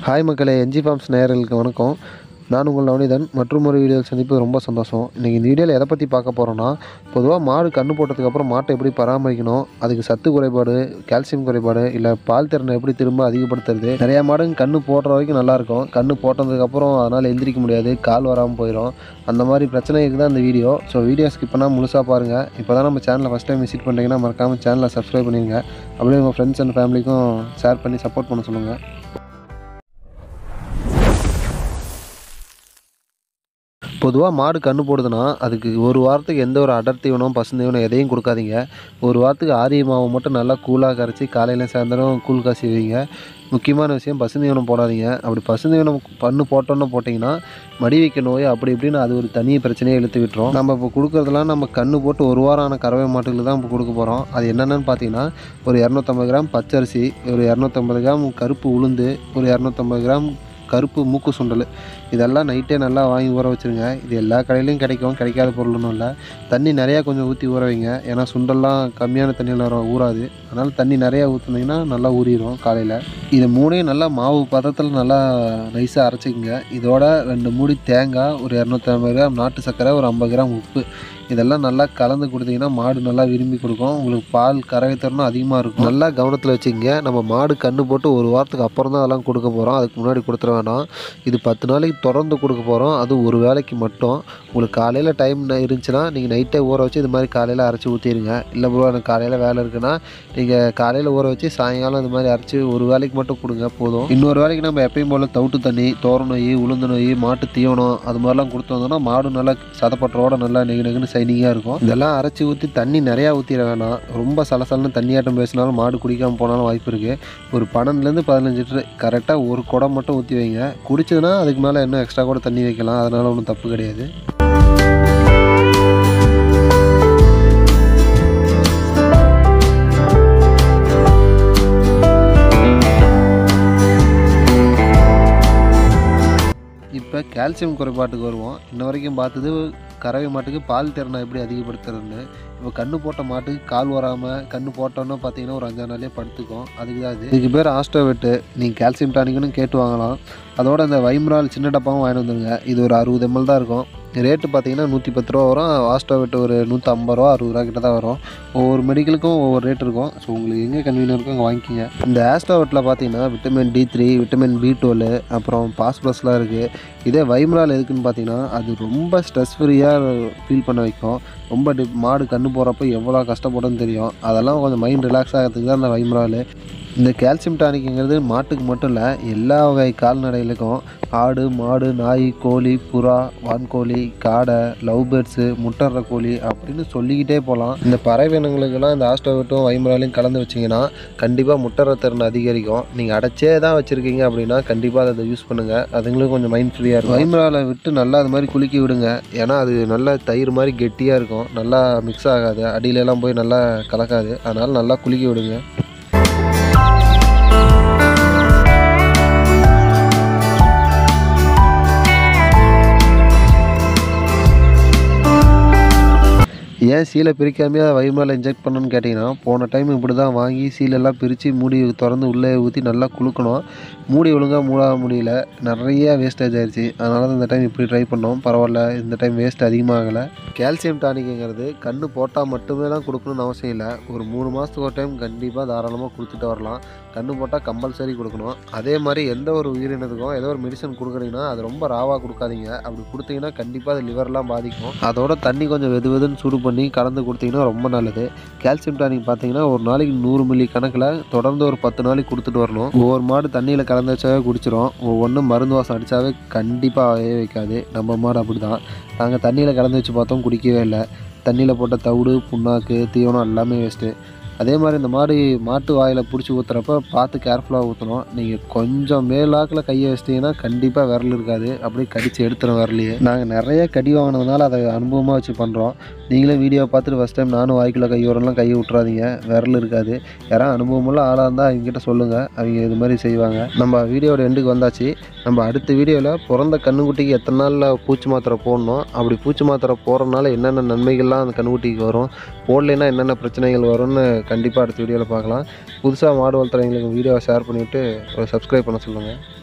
hi மக்களே NG forms நேயர்களுக்கு வணக்கம் நான் உங்கள் நவனிதன் மற்றும் ஒரு வீடியோவில் சந்திப்பு ரொம்ப சந்தோஷம் இன்றைக்கி இந்த வீடியோவில் எதை பற்றி பார்க்க போகிறோன்னா பொதுவாக மாடு கன்று போட்டதுக்கப்புறம் மாட்டை எப்படி பராமரிக்கணும் அதுக்கு சத்து குறைபாடு கால்சியம் குறைபாடு இல்லை பால் திறனை எப்படி திரும்ப அதிகப்படுத்துறது நிறையா மாடுங்க கன்று போடுற வரைக்கும் நல்லாயிருக்கும் கன்று போட்டதுக்கப்புறம் அதனால் எந்திரிக்க முடியாது கால் வராமல் போயிடும் அந்த மாதிரி பிரச்சனைக்கு தான் இந்த வீடியோ ஸோ வீடியோ ஸ்கிப் பண்ணால் முழுசாக பாருங்கள் இப்போ தான் நம்ம சேனலை ஃபஸ்ட் டைம் விசிட் பண்ணுறீங்கன்னா மறக்காமல் சேனலை சப்ஸ்கிரைப் பண்ணிடுங்க அப்படியே உங்கள் ஃப்ரெண்ட்ஸ் அண்ட் ஃபேமிலிக்கும் ஷேர் பண்ணி சப்போர்ட் பண்ண சொல்லுங்கள் பொதுவாக மாடு கன்று போடுதுன்னா அதுக்கு ஒரு வாரத்துக்கு எந்த ஒரு அடர் தீவனம் பசுந்தீவனம் எதையும் கொடுக்காதீங்க ஒரு வாரத்துக்கு ஆரிய மாவை மட்டும் நல்லா கூலாக கரைச்சி காலையில் சாயந்தரம் கூழ் காசி வைங்க முக்கியமான விஷயம் பசுந்தீவனம் போடாதீங்க அப்படி பசுந்தீவனம் பண்ணு போட்டோன்னு போட்டிங்கன்னா மடி வைக்க நோய் அப்படி இப்படின்னு அது ஒரு தனி பிரச்சனையை இழுத்து விட்டுரும் நம்ம இப்போ கொடுக்குறதெல்லாம் நம்ம கன்று போட்டு ஒரு வாரம் ஆன கறவை மாட்டுகளுக்கு தான் இப்போ கொடுக்க போகிறோம் அது என்னென்னு பார்த்தீங்கன்னா ஒரு இரநூத்தம்பது கிராம் பச்சரிசி ஒரு இரநூத்தம்பது கிராம் கருப்பு உளுந்து ஒரு இரநூத்தம்பது கிராம் கருப்பு மூக்கு சுண்டல் இதெல்லாம் நைட்டே நல்லா வாங்கி ஊற வச்சுருங்க இது எல்லா கடையிலையும் கிடைக்கும் கிடைக்காத பொருள்னு இல்லை தண்ணி நிறையா கொஞ்சம் ஊற்றி ஊற வைங்க ஏன்னா சுண்டல்லாம் கம்மியான தண்ணியில் வர ஊறாது அதனால் தண்ணி நிறையா ஊற்றுனீங்கன்னா நல்லா ஊறிடும் காலையில் இது மூணையும் நல்லா மாவு பதத்தில் நல்லா நைஸாக அரைச்சிக்கங்க இதோட ரெண்டு மூடி தேங்காய் ஒரு இரநூத்தம்பது கிராம் நாட்டு சர்க்கரை ஒரு ஐம்பது கிராம் உப்பு இதெல்லாம் நல்லா கலந்து கொடுத்தீங்கன்னா மாடு நல்லா விரும்பி கொடுக்கும் உங்களுக்கு பால் கறவை தரணும் அதிகமாக இருக்கும் நல்லா கவனத்தில் வச்சுக்கங்க நம்ம மாடு கன்று போட்டு ஒரு வாரத்துக்கு அப்புறம் தான் அதெல்லாம் கொடுக்க போகிறோம் அதுக்கு முன்னாடி கொடுத்துட வேண்டாம் இது பத்து நாளைக்கு தொடர்ந்து கொடுக்க போகிறோம் அது ஒரு வேளைக்கு மட்டும் உங்களுக்கு காலையில் டைம் இருந்துச்சுன்னா நீங்கள் நைட்டே ஊற வச்சு இது மாதிரி காலையில் அரைச்சி ஊற்றிடுங்க இல்லை ப்ரோ எனக்கு காலையில் வேலை இருக்குன்னா நீங்கள் காலையில் ஊற வச்சு சாயங்காலம் இது மாதிரி அரைச்சி ஒரு வேலைக்கு மட்டும் கொடுங்க போதும் இன்னொரு வேலைக்கு நம்ம எப்பயும் போல் தவிட்டு தண்ணி தோர நோய் உளுந்து நோய் மாட்டு தீவனம் அது மாதிரிலாம் கொடுத்து வந்தோம்னா மாடு நல்லா சதப்பட்டரோட நல்லா நெகு நெகுன்னு சைனிங்காக இருக்கும் இதெல்லாம் அரைச்சி ஊற்றி தண்ணி நிறையா ஊற்றிட வேணாம் ரொம்ப சலசலன்னு தண்ணியாட்டம் பேசினாலும் மாடு குடிக்காமல் போனாலும் வாய்ப்பு இருக்குது ஒரு பன்னெண்டுலேருந்து பதினஞ்சு லிட்டர் கரெக்டாக ஒரு குடம் மட்டும் ஊற்றி வைங்க குடிச்சதுன்னா அதுக்கு மேலே இன்னும் எக்ஸ்ட்ரா கூட தண்ணி வைக்கலாம் அதனால் ஒன்றும் தப்பு கிடையாது இப்போ கால்சியம் குறைபாட்டுக்கு வருவோம் இன்ன வரைக்கும் பார்த்தது கறவை மாட்டுக்கு பால் திறனை எப்படி அதிகப்படுத்துறதுன்னு இப்போ கன்று போட்ட மாட்டுக்கு கால் வராமல் கன்று போட்டோன்னு பார்த்தீங்கன்னா ஒரு அஞ்சாறு நாளே படுத்துக்கும் அதுக்கு தான் இது இதுக்கு பேர் ஆஸ்டோவெட்டு நீங்கள் கால்சியம் டானிக்னு கேட்டு வாங்கலாம் அதோட இந்த வைம்ரால் சின்ன டப்பாவும் வாங்கிட்டு வந்துருங்க இது ஒரு அறுபது எம்எல் தான் இருக்கும் ரேட்டு பார்த்தீங்கன்னா நூற்றி பத்து ரூபா வரும் ஆஸ்டோவெட்டு ஒரு நூற்றி ஐம்பது ரூபா அறுபது ரூபா கிட்ட தான் வரும் ஒவ்வொரு மெடிக்கலுக்கும் ஒவ்வொரு ரேட் இருக்கும் ஸோ உங்களுக்கு எங்கே கன்வீனியன் இருக்கோ அங்கே வாங்கிக்கிங்க இந்த ஆஸ்டோவெட்டில் பார்த்தீங்கன்னா vitamin D three vitamin B twelve அப்புறம் பாஸ்பரஸ்லாம் இருக்குது இதே வைம்ரால் எதுக்குன்னு பார்த்தீங்கன்னா அது ரொம்ப ஸ்ட்ரெஸ் ஃப்ரீயாக ஃபீல் பண்ண வைக்கும் ரொம்ப டி மாடு கன்று போகிறப்ப எவ்வளோ கஷ்டப்படும்னு தெரியும் அதெல்லாம் கொஞ்சம் மைண்ட் ரிலாக்ஸ் ஆகிறதுக்கு தான் இந்த வைம்ரால் இந்த கால்சியம் டானிக்குங்கிறது மாட்டுக்கு மட்டும் இல்லை எல்லா வகை கால்நடைகளுக்கும் ஆடு மாடு நாய் கோழி புறா வான்கோழி காடை லவ் பேர்ட்ஸு முட்டற கோழி அப்படின்னு சொல்லிக்கிட்டே போகலாம் இந்த பறவைனங்களுக்கெல்லாம் இந்த ஆஸ்டோவட்டும் வைமராலையும் கலந்து வச்சிங்கன்னா கண்டிப்பாக முட்டற திறன் அதிகரிக்கும் நீங்கள் அடைச்சே தான் வச்சுருக்கீங்க அப்படின்னா கண்டிப்பாக அதை யூஸ் பண்ணுங்கள் அதுங்களுக்கு கொஞ்சம் மைண்ட் ஃப்ரீயாக இருக்கும் வைமராலை விட்டு நல்லா அது மாதிரி குலுக்கி விடுங்க ஏன்னா அது நல்லா தயிர் மாதிரி கெட்டியாக இருக்கும் நல்லா மிக்ஸ் ஆகாது அடியிலலாம் போய் நல்லா கலக்காது அதனால் நல்லா குலுக்கி விடுங்க ஏன் சீலை பிரிக்காமையே அதை வயிறு மேலே இன்ஜெக்ட் பண்ணணும்னு கேட்டிங்கன்னா போன டைம் இப்படி தான் வாங்கி சீலெல்லாம் பிரித்து மூடி திறந்து உள்ளே ஊற்றி நல்லா குலுக்கணும் மூடி ஒழுங்காக மூடாக முடியல நிறைய வேஸ்டேஜ் ஆயிடுச்சு அதனால தான் இந்த டைம் இப்படி ட்ரை பண்ணோம் பரவாயில்ல இந்த டைம் வேஸ்ட் அதிகமாகலை கால்சியம் டானிக்குங்கிறது கன்று போட்டால் மட்டுமே தான் கொடுக்கணும்னு அவசியம் இல்லை ஒரு மூணு மாதத்துக்கு ஒரு டைம் கண்டிப்பாக தாராளமாக கொடுத்துட்டு வரலாம் கன்று போட்டால் கம்பல்சரி கொடுக்கணும் அதே மாதிரி எந்த ஒரு உயிரினத்துக்கும் ஏதோ ஒரு மெடிசன் கொடுக்குறீங்கன்னா அது ரொம்ப ராவாக கொடுக்காதீங்க அப்படி கொடுத்தீங்கன்னா கண்டிப்பாக அது லிவர்லாம் பாதிக்கும் அதோட தண்ணி கொஞ்சம் வெது வெதுன்னு சூடு பண்ணி கலந்து கொடுத்தீங்கன்னா ரொம்ப நல்லது கால்சியம் டானிக் பார்த்தீங்கன்னா ஒரு நாளைக்கு நூறு மில்லி கணக்கில் தொடர்ந்து ஒரு பத்து நாளைக்கு கொடுத்துட்டு வரணும் ஒவ்வொரு மாடு தண்ணியில் கலந்து வச்சாவே குடிச்சிரும் ஒவ்வொன்றும் மருந்து வாசம் அடித்தாவே கண்டிப்பாக அவையே வைக்காது நம்ம மாடு அப்படி தான் நாங்கள் தண்ணியில் கலந்து வச்சு பார்த்தோம் குடிக்கவே இல்லை தண்ணியில் போட்ட தவிடு புண்ணாக்கு தீவனம் எல்லாமே வேஸ்ட்டு அதே மாதிரி இந்த மாடு மாட்டு வாயில் பிடிச்சி ஊற்றுறப்ப பார்த்து கேர்ஃபுல்லாக ஊற்றணும் நீங்கள் கொஞ்சம் மேலாக்கில் கையை வச்சிட்டிங்கன்னா கண்டிப்பாக விரல் இருக்காது அப்படியே கடித்து எடுத்துரும் விரலையே நாங்கள் நிறைய கடி வாங்கினதுனால அதை அனுபவமாக வச்சு பண்ணுறோம் நீங்களே வீடியோ பார்த்துட்டு ஃபஸ்ட் டைம் நானும் வாய்க்குள்ள கை வரலாம் கையை விட்றாதீங்க விரல் இருக்காது யாராவது அனுபவமுள்ள ஆளாக இருந்தால் அவங்ககிட்ட சொல்லுங்கள் அவங்க இது மாதிரி செய்வாங்க நம்ம வீடியோட எண்டுக்கு வந்தாச்சு நம்ம அடுத்த வீடியோவில் பிறந்த கண்ணுக்குட்டிக்கு எத்தனை நாளில் பூச்சி மாத்திரை போடணும் அப்படி பூச்சி மாத்திரை போடுறதுனால என்னென்ன நன்மைகள்லாம் அந்த கண்ணுக்குட்டிக்கு வரும் போடலைன்னா என்னென்ன பிரச்சனைகள் வரும்னு கண்டிப்பாக அடுத்த வீடியோவில் பார்க்கலாம் புதுசாக மாடு வளர்த்துறவங்களுக்கு வீடியோவை ஷேர் பண்ணிவிட்டு ஒரு சப்ஸ்கிரைப் பண்ண சொல்லுங்கள்